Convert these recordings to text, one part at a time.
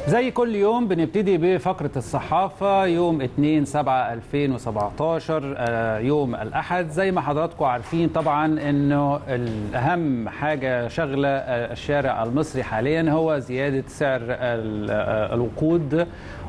زي كل يوم بنبتدي بفقرة الصحافة يوم 2 7 2017 آه، يوم الأحد زي ما حضراتكم عارفين طبعا أنه الأهم حاجة شغلة آه، الشارع المصري حاليا هو زيادة سعر ال- آه، الوقود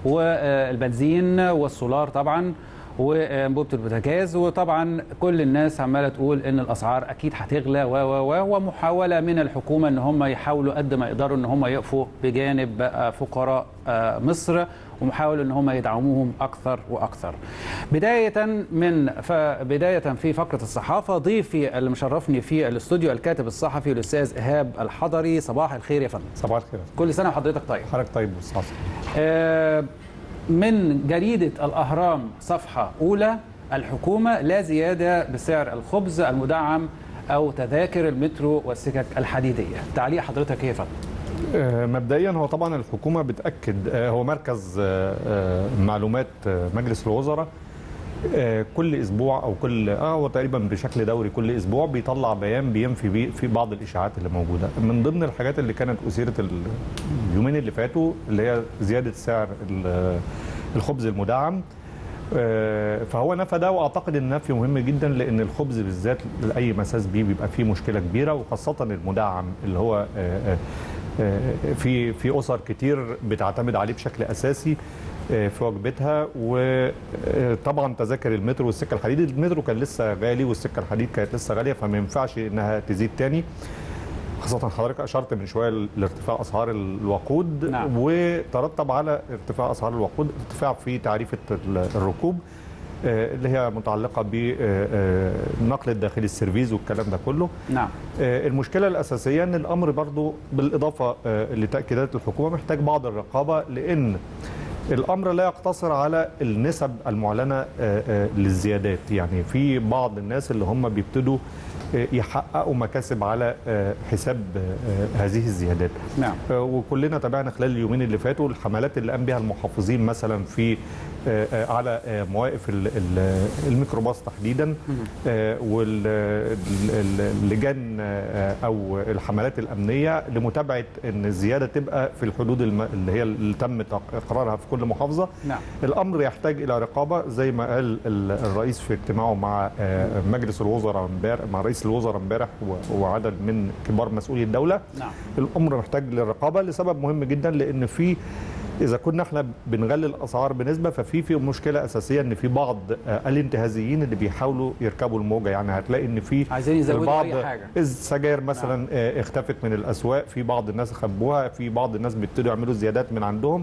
والبنزين والسولار طبعا وانبوبه البوتاجاز وطبعا كل الناس عماله تقول ان الاسعار اكيد هتغلى و و و ومحاوله من الحكومه ان هم يحاولوا قد ما يقدروا ان هم يقفوا بجانب آه، فقراء آه، مصر ومحاولوا ان هم يدعموهم اكثر واكثر. بدايه من بدايه في فقره الصحافه ضيفي اللي مشرفني في الاستوديو الكاتب الصحفي الاستاذ ايهاب الحضري صباح الخير يا فندم. صباح الخير كل سنه وحضرتك طيب. حضرتك طيب استاذ آه، من جريدة الأهرام صفحة أولى الحكومة لا زيادة بسعر الخبز المدعم أو تذاكر المترو والسكك الحديدية تعليق حضرتك إيه يا فندم؟ آه، مبدئيا هو طبعا الحكومه بتاكد آه، هو مركز آه، آه، معلومات آه، مجلس الوزراء آه، كل اسبوع او كل اه هو تقريبا بشكل دوري كل اسبوع بيطلع بيان بينفي بيه في بعض الاشاعات اللي موجوده من ضمن الحاجات اللي كانت اثيرت ال- اليومين اللي فاتوا اللي هي زياده سعر ال- الخبز المدعم آه، فهو نفى ده واعتقد ان النفي مهم جدا لان الخبز بالذات لاي مساس بيه بيبقى فيه مشكله كبيره وخاصه المدعم اللي هو آه، آه، آه، في في اسر كتير بتعتمد عليه بشكل اساسي آه، في وجبتها وطبعا تذاكر المترو والسكه الحديد المترو كان لسه غالي والسكه الحديد كانت لسه غاليه فما ينفعش انها تزيد تاني خاصة حضرتك أشرت من شوية لارتفاع أسعار الوقود نعم. وترتب على ارتفاع أسعار الوقود ارتفاع في تعريفة ال- الركوب آه، اللي هي متعلقة بالنقل الداخلي السيرفيز والكلام ده كله نعم آه، المشكلة الأساسية أن الأمر برضو بالإضافة آه، لتأكيدات الحكومة محتاج بعض الرقابة لأن الأمر لا يقتصر على النسب المعلنة آه، آه، للزيادات يعني في بعض الناس اللي هم بيبتدوا آه، يحققوا مكاسب على آه، حساب آه، هذه الزيادات نعم آه، وكلنا تابعنا خلال اليومين اللي فاتوا الحملات اللي قام بها المحافظين مثلا في آه، آه، على آه، مواقف ال- ال- الميكروباص تحديدا واللجان او الحملات الامنيه لمتابعه ان الزياده تبقى في الحدود الم- اللي هي اللي تم تق- اقرارها في كل محافظه نعم الامر يحتاج الى رقابه زي ما قال ال- الرئيس في اجتماعه مع آه، مجلس الوزراء امبارح مع رئيس الوزراء امبارح و- وعدد من كبار مسؤولي الدوله نعم الامر محتاج للرقابه لسبب مهم جدا لان في اذا كنا احنا بنغلي الاسعار بنسبه ففي في مشكله اساسيه ان في بعض آه، الانتهازيين اللي بيحاولوا يركبوا الموجه يعني هتلاقي ان في عايزين يزودوا البعض أي حاجة. السجاير مثلا آه، اختفت من الاسواق في بعض الناس خبوها في بعض الناس بيبتدوا يعملوا زيادات من عندهم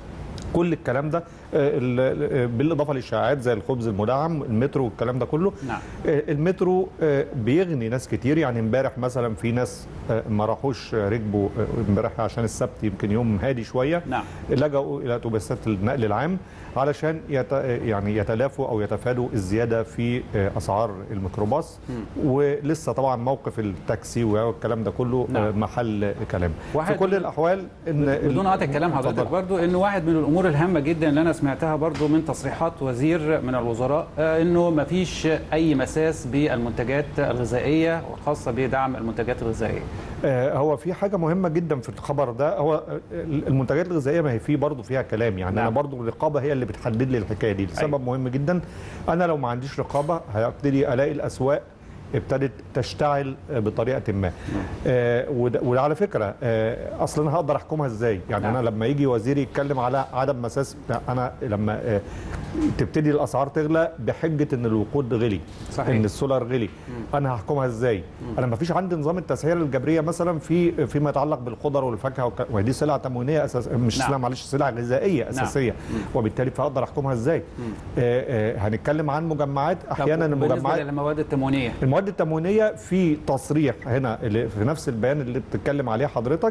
كل الكلام ده آه، ال- آه، بالاضافه للشائعات زي الخبز المدعم المترو والكلام ده كله نعم آه، المترو آه، بيغني ناس كتير يعني امبارح مثلا في ناس آه، ما راحوش آه، ركبوا آه، امبارح عشان السبت يمكن يوم هادي شويه نعم لجأوا الى اتوبيسات النقل العام علشان يت... يعني يتلافوا او يتفادوا الزياده في آه، اسعار الميكروباص ولسه طبعا موقف التاكسي والكلام ده كله نعم. آه، محل كلام واحد- في كل الاحوال ان بدون قطع كلام حضرتك اتفضل. برضو انه واحد من الامور الهامه جدا اللي انا سمعتها برضو من تصريحات وزير من الوزراء آه، انه ما فيش اي مساس بالمنتجات الغذائيه وخاصه بدعم المنتجات الغذائيه آه، هو في حاجه مهمه جدا في الخبر ده هو آه، المنتجات الغذائيه ما هي فيه برضه فيها كلام يعني نعم. انا برضه الرقابه هي اللي بتحدد لي الحكايه دي لسبب أيوة. مهم جدا انا لو ما عنديش رقابه هبتدي الاقي الاسواق ابتدت تشتعل آه، بطريقه ما آه وده- وعلى فكره آه اصلا انا هقدر احكمها ازاي يعني نعم. انا لما يجي وزير يتكلم على عدم مساس انا لما آه تبتدي الاسعار تغلى بحجه ان الوقود غلي صحيح. ان السولار غلي انا هحكمها ازاي انا ما فيش عندي نظام التسعير الجبريه مثلا في فيما يتعلق بالخضر والفاكهه وك- وهي دي سلع تموينيه اساس مش نعم. سلع معلش سلع غذائيه اساسيه وبالتالي فاقدر احكمها ازاي آه آه هنتكلم عن مجمعات احيانا طب بالنسبه المجمعات للمواد التموينيه المواد التموينيه في تصريح هنا اللي في نفس البيان اللي بتتكلم عليه حضرتك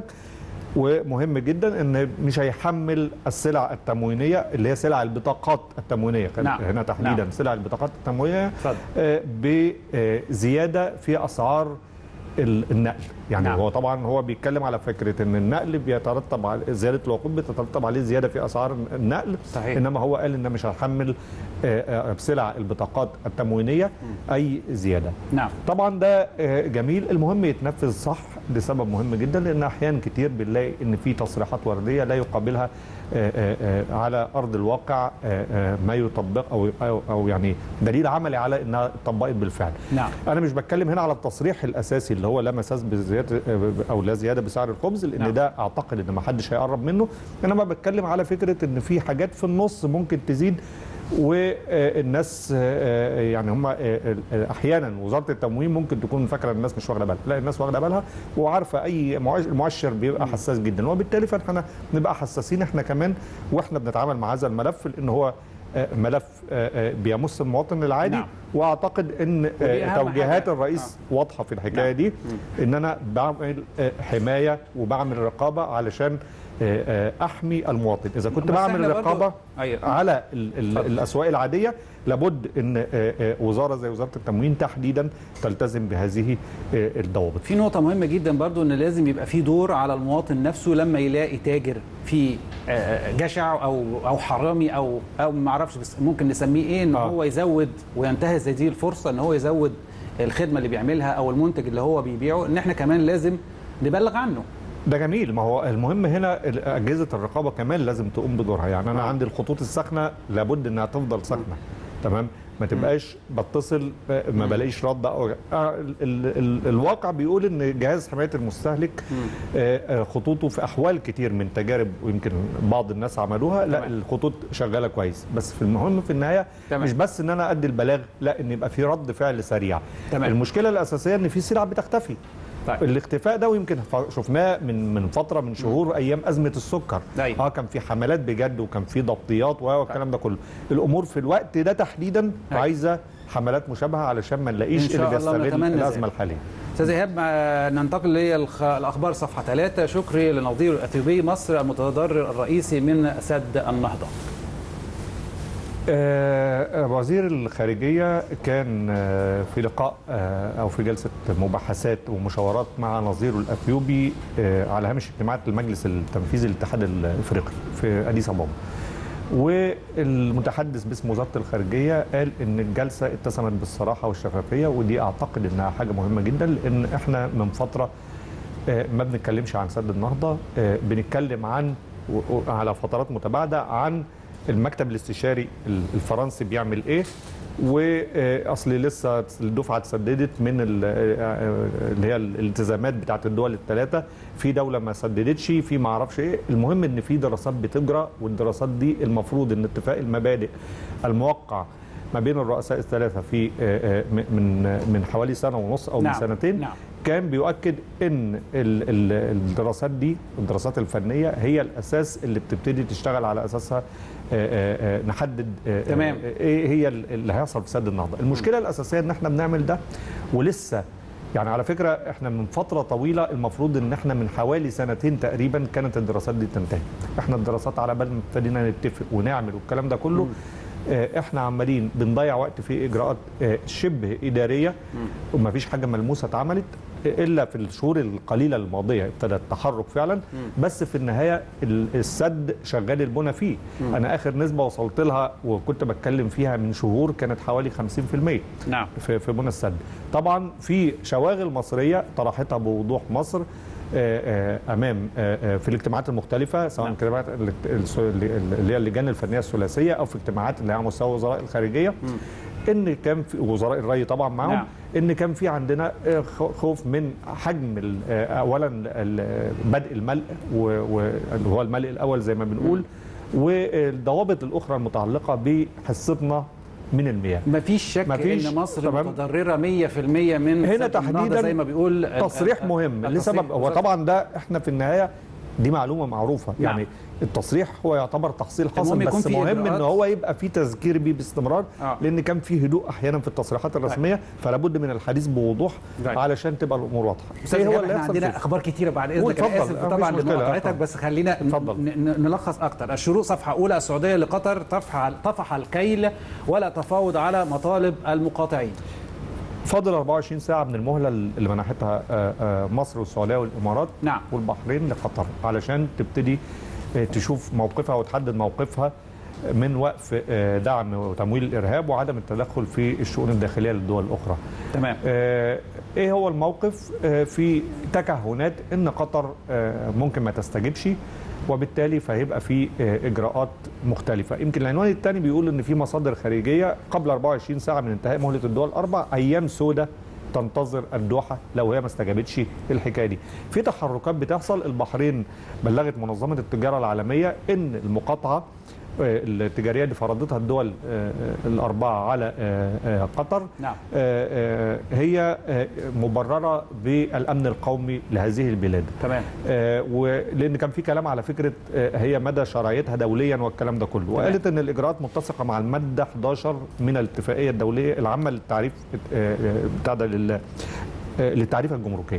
ومهم جدا ان مش هيحمل السلع التموينيه اللي هي سلع البطاقات التموينيه نعم. هنا تحديدا نعم. نعم. سلع البطاقات التموينيه اتفضل آه، بزياده في اسعار ال- النقل يعني نعم. هو طبعا هو بيتكلم على فكره ان النقل بيترتب على زياده الوقود بتترتب عليه زياده في اسعار النقل صحيح. انما هو قال ان مش هنحمل آه، آه، بسلع البطاقات التموينيه اي زياده نعم طبعا ده آه، جميل المهم يتنفذ صح لسبب مهم جدا لان احيان كتير بنلاقي ان في تصريحات ورديه لا يقابلها آه، آه، آه، على ارض الواقع آه، آه، ما يطبق او او او يعني دليل عملي على انها اتطبقت بالفعل نعم انا مش بتكلم هنا على التصريح الاساسي اللي هو لا مساس بزياده او لا زياده بسعر الخبز لان نعم. ده اعتقد ان ما حدش هيقرب منه انما بتكلم على فكره ان في حاجات في النص ممكن تزيد والناس يعني هم احيانا وزاره التموين ممكن تكون فاكره الناس مش واخده بالها لا الناس واخده بالها وعارفه اي معاش- المؤشر بيبقى حساس جدا وبالتالي فاحنا نبقى حساسين احنا كمان واحنا بنتعامل مع هذا الملف لان هو آه، ملف آه، آه، بيمس المواطن العادي نعم. واعتقد ان ودي آه، أهم توجيهات حاجة. الرئيس واضحه في الحكايه نعم. دي ان انا بعمل آه، حمايه وبعمل رقابه علشان آه، آه، احمي المواطن اذا كنت بس بعمل إحنا برضو- رقابه أيوة. على ال- ال- اتفضل. الاسواق العاديه لابد ان آه، آه، وزاره زي وزاره التموين تحديدا تلتزم بهذه آه، الضوابط في نقطة مهمة جدا برضو ان لازم يبقى في دور على المواطن نفسه لما يلاقي تاجر في آه، جشع او او حرامي او او ما اعرفش بس ممكن نسميه ايه ان آه. هو يزود وينتهز هذه الفرصة ان هو يزود الخدمة اللي بيعملها او المنتج اللي هو بيبيعه ان احنا كمان لازم نبلغ عنه ده جميل ما هو المهم هنا اجهزه الرقابه كمان لازم تقوم بدورها يعني انا آه. عندي الخطوط الساخنه لابد انها تفضل ساخنه تمام ما تبقاش بتصل ما بلاقيش رد أو آه، ال ال ال الواقع بيقول ان جهاز حمايه المستهلك آه، آه، خطوطه في احوال كتير من تجارب ويمكن بعض الناس عملوها لا تمام. الخطوط شغاله كويس بس في المهم في النهايه تمام. مش بس ان انا ادي البلاغ لا ان يبقى في رد فعل سريع تمام. المشكله الاساسيه ان في سلع بتختفي طيب. الاختفاء ده ويمكن ف- شفناه من من فتره من شهور ايام ازمه السكر أيوة. اه كان في حملات بجد وكان في ضبطيات والكلام ده كله الامور في الوقت ده تحديدا أيوة. عايزه حملات مشابهه علشان ما إن نلاقيش شاء اللي الله بيستغل نتمنى الازمه ذلك. الحاليه استاذ ايهاب آه، ننتقل للاخبار صفحه ثلاثة شكري لنظير الاثيوبي مصر المتضرر الرئيسي من سد النهضه آه، وزير الخارجية كان آه، في لقاء آه، أو في جلسة مباحثات ومشاورات مع نظيره الأثيوبي آه، على هامش اجتماعات المجلس التنفيذي للاتحاد الأفريقي في أديس أبابا والمتحدث باسم وزارة الخارجية قال إن الجلسة اتسمت بالصراحة والشفافية ودي أعتقد إنها حاجة مهمة جدا لأن إحنا من فترة آه، ما بنتكلمش عن سد النهضة آه، بنتكلم عن و- و- على فترات متباعدة عن المكتب الاستشاري ال- الفرنسي بيعمل ايه واصل لسه الدفعه اتسددت من ال- آه، اللي هي الالتزامات بتاعت الدول الثلاثه في دوله ما سددتش في ما اعرفش ايه المهم ان في دراسات بتجرى والدراسات دي المفروض ان اتفاق المبادئ الموقع ما بين الرؤساء الثلاثه في آه، آه، من من حوالي سنه ونص او من نعم، سنتين نعم. كان بيؤكد ان ال- ال- الدراسات دي الدراسات الفنيه هي الاساس اللي بتبتدي تشتغل على اساسها آه، آه، آه، نحدد آه، آه، تمام. ايه هي ال- اللي هيحصل في سد النهضه المشكله الاساسيه ان احنا بنعمل ده ولسه يعني على فكره احنا من فتره طويله المفروض ان احنا من حوالي سنتين تقريبا كانت الدراسات دي تنتهي احنا الدراسات على بال ما ابتدينا نتفق ونعمل والكلام ده كله آه، احنا عمالين بنضيع وقت في اجراءات آه، شبه اداريه وما فيش حاجه ملموسه اتعملت الا في الشهور القليله الماضيه ابتدى التحرك فعلا بس في النهايه ال- السد شغال البنى فيه انا اخر نسبه وصلت لها وكنت بتكلم فيها من شهور كانت حوالي 50% نعم في في بنى السد طبعا في شواغل مصريه طرحتها بوضوح مصر آه، آه، امام آه، آه، في الاجتماعات المختلفه سواء نعم. اجتماعات ال- الس- اللي هي اللجان الفنيه الثلاثيه او في اجتماعات اللي هي على مستوى وزراء الخارجيه ان كان في وزراء الري طبعا معاهم نعم. ان كان في عندنا آه، خ- خوف من حجم ال- آه، اولا ال- بدء الملء و- و- اللي هو الملء الاول زي ما بنقول والضوابط الاخرى المتعلقه بحصتنا من المياه مفيش شك مفيش. ان مصر تمام. متضرره 100% من هنا سد النهضة تحديداً زي ما بيقول ال- تصريح ال- مهم التصريح لسبب هو بالظبط. طبعا ده احنا في النهايه دي معلومه معروفه نعم. يعني التصريح هو يعتبر تحصيل حاصل المهم يكون بس في مهم ان إجراءات. هو يبقى في تذكير بيه باستمرار آه. لان كان في هدوء احيانا في التصريحات الرسميه فلا بد من الحديث بوضوح طيب. علشان تبقى الامور واضحه استاذ ايه هو إيهاب، اللي احنا يحصل عندنا فيه؟ اخبار كتيره بعد قول اذنك انا اتفضل. اسف آه، طبعا مفيش مشكلة. لمقاطعتك آه. بس خلينا ن- اتفضل. ن- نلخص اكتر الشروق صفحه اولى السعوديه لقطر طفح طفح الكيل ولا تفاوض على مطالب المقاطعين فاضل 24 ساعه من المهله اللي منحتها آه، آه، مصر والسعوديه والامارات نعم. والبحرين لقطر علشان تبتدي آه، تشوف موقفها وتحدد موقفها من وقف آه، دعم وتمويل الارهاب وعدم التدخل في الشؤون الداخليه للدول الاخرى. تمام آه، ايه هو الموقف آه، في تكهنات ان قطر آه، ممكن ما تستجبش وبالتالي فهيبقى في آه، اجراءات مختلفه يمكن العنوان الثاني بيقول ان في مصادر خارجيه قبل 24 ساعه من انتهاء مهله الدول الاربع ايام سوداء تنتظر الدوحه لو هي ما استجابتش الحكايه دي في تحركات بتحصل البحرين بلغت منظمه التجاره العالميه ان المقاطعه آه، التجاريه اللي فرضتها الدول آه، آه، الاربعه على آه، آه، قطر نعم. آه، آه، هي آه، مبرره بالامن القومي لهذه البلاد تمام آه، ولان كان في كلام على فكره آه، هي مدى شرعيتها دوليا والكلام ده كله وقالت ان الاجراءات متسقه مع الماده 11 من الاتفاقيه الدوليه العامه للتعريف آه، آه، بتاع ده لل- آه، للتعريف الجمركيه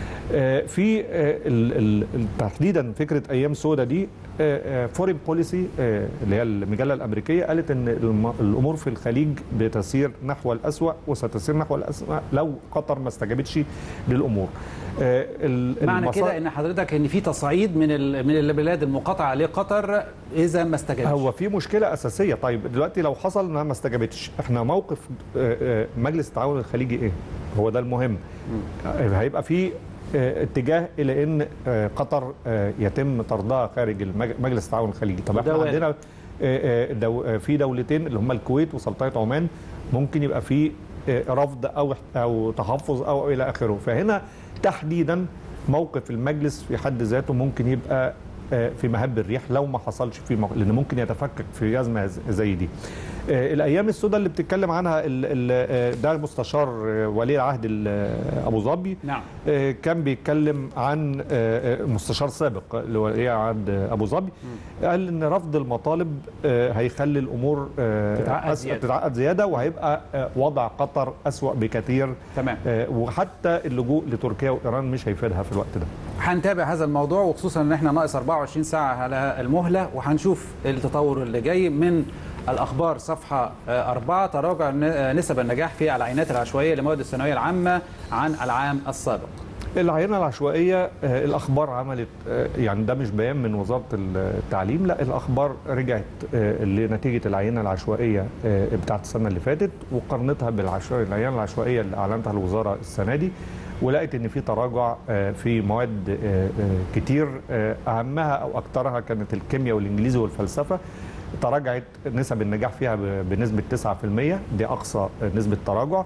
آه، في آه، ال- ال- تحديدا فكره ايام سودا دي فورين بوليسي اللي هي المجله الامريكيه قالت ان الم- الامور في الخليج بتسير نحو الاسوا وستسير نحو الاسوا لو قطر ما استجابتش للامور آه، ال- معنى المصا- كده ان حضرتك ان في تصعيد من ال- من البلاد المقاطعه لقطر اذا ما استجابش هو في مشكله اساسيه طيب دلوقتي لو حصل انها ما استجابتش احنا موقف آه، آه، مجلس التعاون الخليجي ايه هو ده المهم آه، هيبقى في آه، اتجاه الى ان آه، قطر آه، يتم طردها خارج المج- مجلس التعاون الخليجي طب احنا وده وارد. عندنا آه، آه، دو- آه، في دولتين اللي هم الكويت وسلطنه عمان ممكن يبقى في آه، رفض او او تحفظ او الى اخره فهنا تحديدا موقف المجلس في حد ذاته ممكن يبقى آه، في مهب الريح لو ما حصلش فيه موقف لان ممكن يتفكك في ازمه ز- زي دي. آه، الايام السوداء اللي بتتكلم عنها ال- ال- آه، ده مستشار آه، ولي العهد ال- آه، ابو ظبي نعم آه، كان بيتكلم عن آه، آه، مستشار سابق لولي عهد آه، ابو ظبي قال ان رفض المطالب آه، هيخلي الامور آه، تتعقد أس- زيادة. تتعقد زياده وهيبقى آه، وضع قطر اسوا بكثير تمام آه، وحتى اللجوء لتركيا وايران مش هيفيدها في الوقت ده هنتابع هذا الموضوع وخصوصا ان احنا ناقص 24 ساعه على المهله وهنشوف التطور اللي جاي من الاخبار صفحه آه، أربعة تراجع ن- آه، نسب النجاح في العينات العشوائيه لمواد الثانويه العامه عن العام السابق العينه العشوائيه آه، الاخبار عملت آه، يعني ده مش بيان من وزاره التعليم لا الاخبار رجعت آه، لنتيجه العينه العشوائيه آه، بتاعت السنه اللي فاتت وقارنتها بالعشوائيه العينه العشوائيه اللي اعلنتها الوزاره السنه دي ولقيت ان في تراجع آه، في مواد آه، آه، كتير آه، اهمها او اكثرها كانت الكيمياء والانجليزي والفلسفه تراجعت نسب النجاح فيها ب- بنسبه 9% دي اقصى نسبه تراجع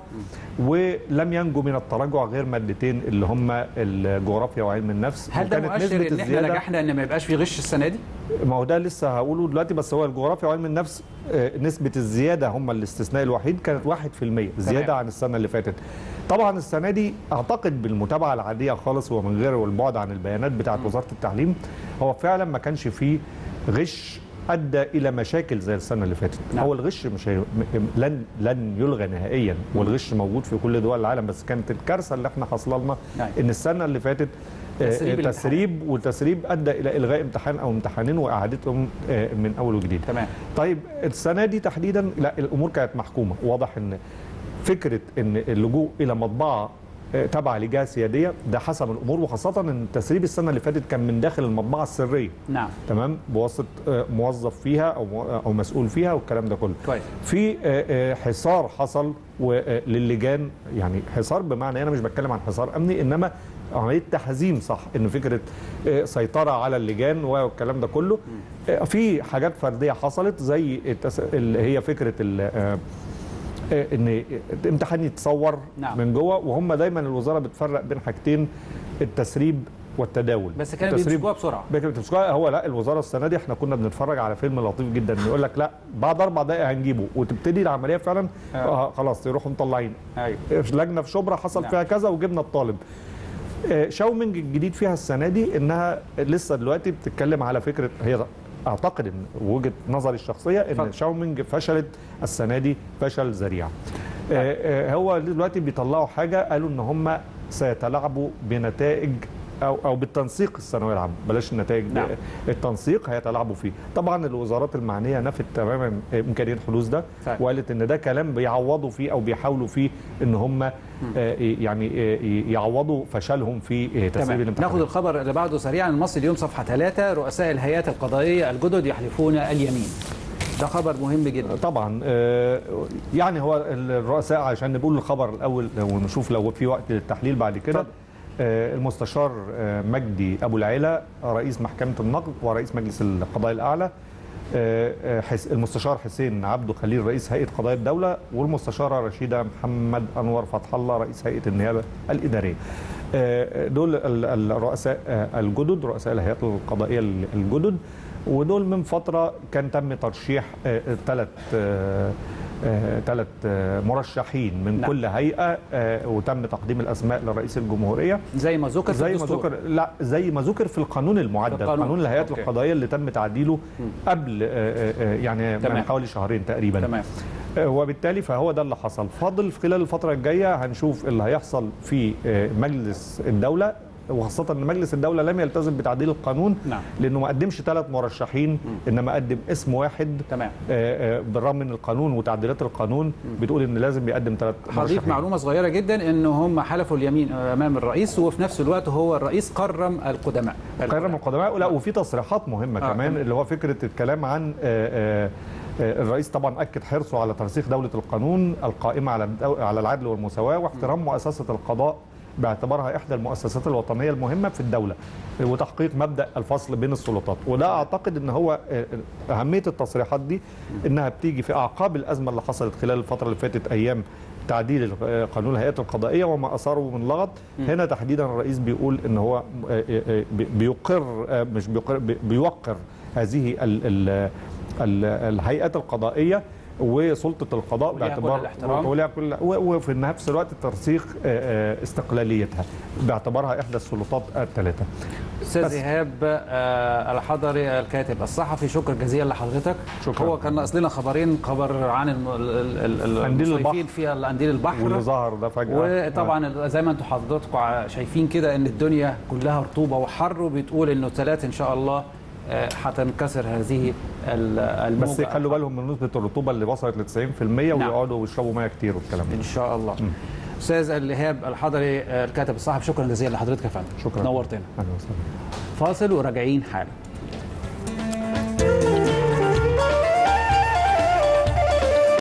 ولم ينجو من التراجع غير مادتين اللي هم الجغرافيا وعلم النفس هل ده وكانت مؤشر نسبة ان احنا الزيادة- نجحنا ان ما يبقاش في غش السنه دي ما هو ده لسه هقوله دلوقتي بس هو الجغرافيا وعلم النفس آه، نسبة الزيادة هم الاستثناء الوحيد كانت 1% زيادة تمام. عن السنة اللي فاتت طبعا السنة دي أعتقد بالمتابعة العادية خالص ومن غير والبعد عن البيانات بتاعت وزارة التعليم هو فعلا ما كانش فيه غش أدى إلى مشاكل زي السنة اللي فاتت نعم. هو الغش مش هي... م- لن لن يلغى نهائيا والغش موجود في كل دول العالم بس كانت الكارثة اللي احنا حصل لنا نعم. إن السنة اللي فاتت آه، تسريب الامتحان. تسريب والتسريب ادى الى الغاء امتحان او امتحانين واعادتهم آه، من اول وجديد تمام طيب السنه دي تحديدا لا الامور كانت محكومه واضح ان فكره ان اللجوء الى مطبعه آه، تابعه لجهه سياديه ده حسم الامور وخاصه ان تسريب السنه اللي فاتت كان من داخل المطبعه السريه نعم تمام بواسطه آه، موظف فيها او مو- او مسؤول فيها والكلام ده كله كويس في آه، آه، حصار حصل و- آه، للجان يعني حصار بمعنى انا مش بتكلم عن حصار امني انما عمليه تحزيم صح ان فكره آه، سيطره على اللجان والكلام ده كله آه، في حاجات فرديه حصلت زي التس... اللي هي فكره ال... آه، آه، ان الامتحان يتصور نعم. من جوه وهم دايما الوزاره بتفرق بين حاجتين التسريب والتداول بس كانوا التسريب- بيمسكوها بسرعه بيكرة التسويق هو لا الوزاره السنه دي احنا كنا بنتفرج على فيلم لطيف جدا يقول لك لا بعد اربع دقائق هنجيبه وتبتدي العمليه فعلا آه. آه خلاص يروحوا مطلعين ايوه لجنه في شبرا حصل نعم. فيها كذا وجبنا الطالب آه، شاومينج الجديد فيها السنه دي انها لسه دلوقتي بتتكلم على فكره هي اعتقد ان وجهه نظري الشخصيه ان اتفضل. شاومينج فشلت السنه دي فشل ذريع آه، آه، هو دلوقتي بيطلعوا حاجه قالوا ان هم سيتلاعبوا بنتائج او او بالتنسيق الثانويه العامه بلاش النتائج نعم. التنسيق هيتلاعبوا فيه طبعا الوزارات المعنيه نفت تماما امكانيه حدوث ده صحيح. وقالت ان ده كلام بيعوضوا فيه او بيحاولوا فيه ان هم آه، يعني آه، يعوضوا فشلهم في آه، تسريب تمام الامتحانات ناخد الخبر اللي بعده سريعا المصري اليوم صفحه ثلاثة رؤساء الهيئات القضائيه الجدد يحلفون اليمين ده خبر مهم جدا طبعا آه، يعني هو الرؤساء عشان نقول الخبر الاول ونشوف لو في وقت للتحليل بعد كده اتفضل. آه، المستشار آه، مجدي ابو العيله رئيس محكمه النقد ورئيس مجلس القضاء الاعلى آه، آه، حس- المستشار حسين عبده خليل رئيس هيئه قضايا الدوله والمستشاره رشيده محمد انور فتح الله رئيس هيئه النيابه الاداريه آه، دول ال- الرؤساء آه، الجدد رؤساء الهيئات القضائيه الجدد ودول من فتره كان تم ترشيح ثلاث ثلاث مرشحين من نعم. كل هيئه آه، وتم تقديم الاسماء لرئيس الجمهوريه زي ما ذكر في زي ما الدستور. ذكر لا زي ما ذكر في القانون المعدل في القانون. قانون الهيئات أوكي. القضائيه اللي تم تعديله قبل آه، آه، آه، يعني تمام. من حوالي شهرين تقريبا تمام آه، وبالتالي فهو ده اللي حصل فاضل في خلال الفتره الجايه هنشوف اللي هيحصل في آه، مجلس الدوله وخاصة ان مجلس الدولة لم يلتزم بتعديل القانون نعم. لانه ما قدمش ثلاث مرشحين انما قدم اسم واحد تمام آه، آه، بالرغم من القانون وتعديلات القانون بتقول ان لازم يقدم ثلاث هضيف مرشحين معلومه صغيره جدا ان هم حلفوا اليمين امام الرئيس وفي نفس الوقت هو الرئيس كرم القدماء كرم القدماء لا وفي تصريحات مهمه آه، آه كمان تمام. اللي هو فكره الكلام عن آه، آه، آه، الرئيس طبعا اكد حرصه على ترسيخ دوله القانون القائمه على الدو- على العدل والمساواه واحترام مؤسسه القضاء باعتبارها احدى المؤسسات الوطنيه المهمه في الدوله وتحقيق مبدا الفصل بين السلطات وده اعتقد ان هو آه، اهميه التصريحات دي انها بتيجي في اعقاب الازمه اللي حصلت خلال الفتره اللي فاتت ايام تعديل آه، قانون الهيئات القضائيه وما اثاره من لغط هنا تحديدا الرئيس بيقول ان هو آه، آه، بي- بيقر آه، مش بيقر بي- بيوقر هذه ال ال ال الهيئات القضائيه وسلطه القضاء وليها كل باعتبار الاحترام. وليها كل و- وفي نفس الوقت ترسيخ آه، آه، استقلاليتها باعتبارها احدى السلطات الثلاثه استاذ بس. ايهاب آه، الحضري الكاتب الصحفي شكرا جزيلا لحضرتك شكراً. هو كان ناقص لنا خبرين خبر عن الم- ال- ال- ال- قنديل المصيفين البحر. في قنديل البحر واللي ظهر ده فجاه وطبعا زي ما انتم حضراتكم ع- شايفين كده ان الدنيا كلها رطوبه وحر وبتقول انه ثلاث ان شاء الله آه، هتنكسر هذه ال- الموجه بس يخلوا بالهم من نسبه الرطوبه اللي وصلت ل 90% ويقعدوا ويشربوا ميه كتير والكلام ده ان شاء الله استاذ الايهاب الحضري آه، الكاتب الصحفي شكرا جزيلا لحضرتك يا فندم شكرا نورتنا اهلا وسهلا فاصل وراجعين حالا